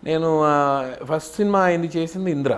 నేను first cinema అయింది చేసింది ఇంద్ర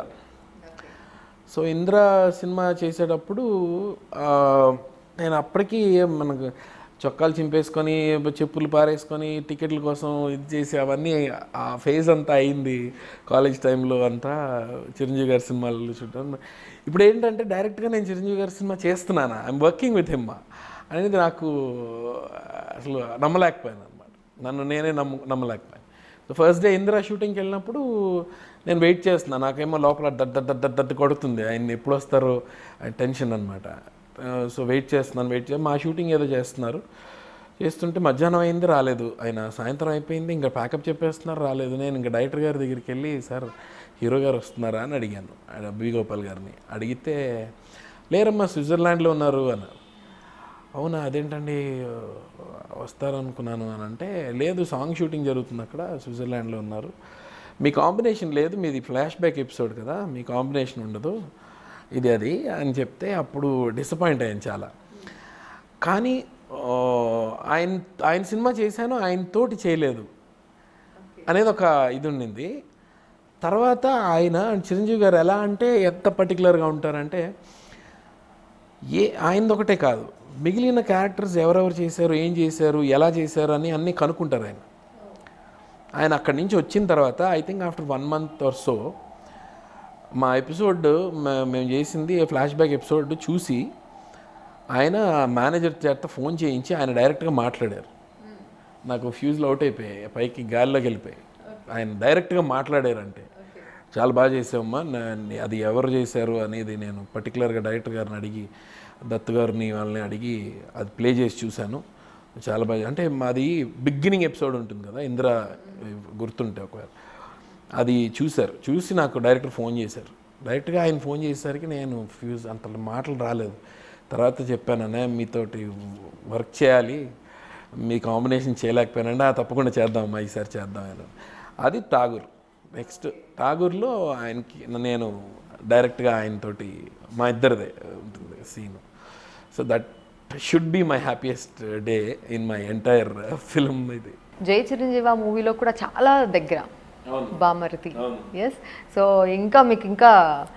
సో ఇంద్ర సినిమా చేసేటప్పుడు ఆ, నేను అప్పటికి మనకు చొక్కాలు చింపేసుకొని చెప్పులు పారేసుకొని టికెట్ల కోసం ఇది చేసి అవన్నీ ఆ ఫేజ్ అంతా అయింది కాలేజ్ టైంలో అంతా చిరంజీవి గారి సినిమాలు చూడటం ఇప్పుడు ఏంటంటే డైరెక్ట్గా నేను చిరంజీవి గారి సినిమా చేస్తున్నాను ఐఎమ్ వర్కింగ్ విత్ హిమ్ అనేది నాకు అసలు నమ్మలేకపోయాను అనమాట నన్ను నేనే నమ్ము నమ్మలేకపోయాను సో ఫస్ట్ డే ఇందిరా షూటింగ్కి వెళ్ళినప్పుడు నేను వెయిట్ చేస్తున్నాను నాకేమో లోపల దడ్ దడ్ దడ్ దడ్ దడ్ కొడుతుంది ఆయన ఎప్పుడు వస్తారో టెన్షన్ అనమాట సో వెయిట్ చేస్తున్నాను వెయిట్ చేసి మా షూటింగ్ ఏదో చేస్తున్నారు చేస్తుంటే మధ్యాహ్నం అయింది రాలేదు ఆయన సాయంత్రం అయిపోయింది ఇంకా ప్యాకప్ చెప్పేస్తున్నారు రాలేదు నేను ఇంకా డైరెక్టర్ గారి దగ్గరికి వెళ్ళి సార్ హీరో గారు వస్తున్నారా అని అడిగాను ఆయన బి గోపాల్ గారిని అడిగితే లేరమ్మా స్విట్జర్లాండ్లో ఉన్నారు అన్నారు అవునా అదేంటండి వస్తారనుకున్నాను అని అంటే లేదు సాంగ్ షూటింగ్ జరుగుతుంది అక్కడ స్విట్జర్లాండ్లో ఉన్నారు మీ కాంబినేషన్ లేదు మీది ఫ్లాష్ బ్యాక్ ఎపిసోడ్ కదా మీ కాంబినేషన్ ఉండదు ఇది అది అని చెప్తే అప్పుడు డిసప్పాయింట్ అయ్యాను చాలా కానీ ఆ, ఆయన ఆయన సినిమా చేశాను ఆయన తోటి చేయలేదు అనేది ఒక ఇది ఉండింది తర్వాత ఆయన చిరంజీవి గారు ఎలా అంటే ఎంత పర్టికులర్గా ఉంటారంటే ఏ ఆయనది ఒకటే కాదు మిగిలిన క్యారెక్టర్స్ ఎవరెవరు చేశారు ఏం చేశారు ఎలా చేశారు అని అన్నీ కనుక్కుంటారు ఆయన ఆయన అక్కడి నుంచి వచ్చిన తర్వాత I think after one month or so మా ఎపిసోడ్ మేము చేసింది ఫ్లాష్ బ్యాక్ ఎపిసోడ్ చూసి ఆయన మేనేజర్ చేత ఫోన్ చేయించి ఆయన డైరెక్ట్గా మాట్లాడారు నాకు ఫ్యూజ్లు అవుట్ అయిపోయాయి పైకి గాలిలోకి వెళ్ళిపోయాయి ఆయన డైరెక్ట్గా మాట్లాడారంటే చాలా బాగా చేసావమ్మా నా- అది ఎవరు చేశారు అనేది నేను పర్టికులర్గా డైరెక్టర్ గారిని అడిగి దత్తు గారిని వాళ్ళని అడిగి అది ప్లే చేసి చూశాను చాలా బాగా అంటే మాది బిగినింగ్ ఎపిసోడ్ ఉంటుంది కదా ఇందిరా గుర్తుంటే ఒకవేళ అది చూశారు చూసి నాకు డైరెక్టర్ ఫోన్ చేశారు డైరెక్ట్గా ఆయన ఫోన్ చేసేసరికి నేను ఫ్యూజ్ అంత మాటలు రాలేదు తర్వాత చెప్పాను అన్నయ్య మీతోటి వర్క్ చేయాలి మీ కాంబినేషన్ చేయలేకపోయానండి ఆ తప్పకుండా చేద్దామమ్మా ఈసారి చేద్దాం అని అది ఠాగూర్ నెక్స్ట్ ఠాగూర్లో ఆయనకి నేను డైరెక్ట్గా ఆయనతోటి మా ఇద్దరిదే ఉంటుంది scene so that should be my happiest day in my entire film ఇది జై చిరంజీవి ఆ మూవీలో కూడా చాలా దగ్గర అవును. బామర్తి అవును. ఎస్ సో ఇంకా మీకు ఇంకా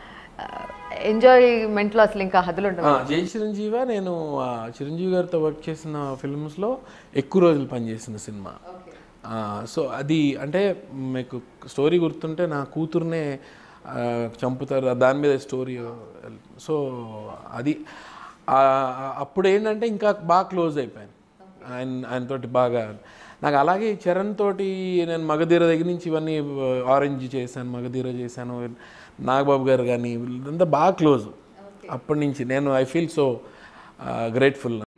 ఎంజాయ్మెంట్లో అసలు ఇంకా హద్దులు ఉండవు ఆ, జై చిరంజీవ నేను ఆ, చిరంజీవి గారితో వర్క్ చేసిన ఫిల్మ్స్లో ఎక్కువ రోజులు పనిచేసిన సినిమా ఆ, సో అది అంటే మీకు స్టోరీ గుర్తుంటే నా కూతుర్నే ఆ, చంపుతారు దాని మీద స్టోరీ సో అది ఆ, అప్పుడు ఏంటంటే ఇంకా బాగా క్లోజ్ అయిపోయాను ఆయన ఆయనతోటి బాగా నాకు అలాగే ఈ చరణ్ తోటి నేను మగధీర దగ్గర నుంచి ఇవన్నీ ఆరెంజ్ చేశాను మగధీర చేశాను నాగబాబు గారు కానీ వీళ్ళంతా బాగా క్లోజ్ అప్పటి నుంచి నేను ఐ ఫీల్ సో గ్రేట్ఫుల్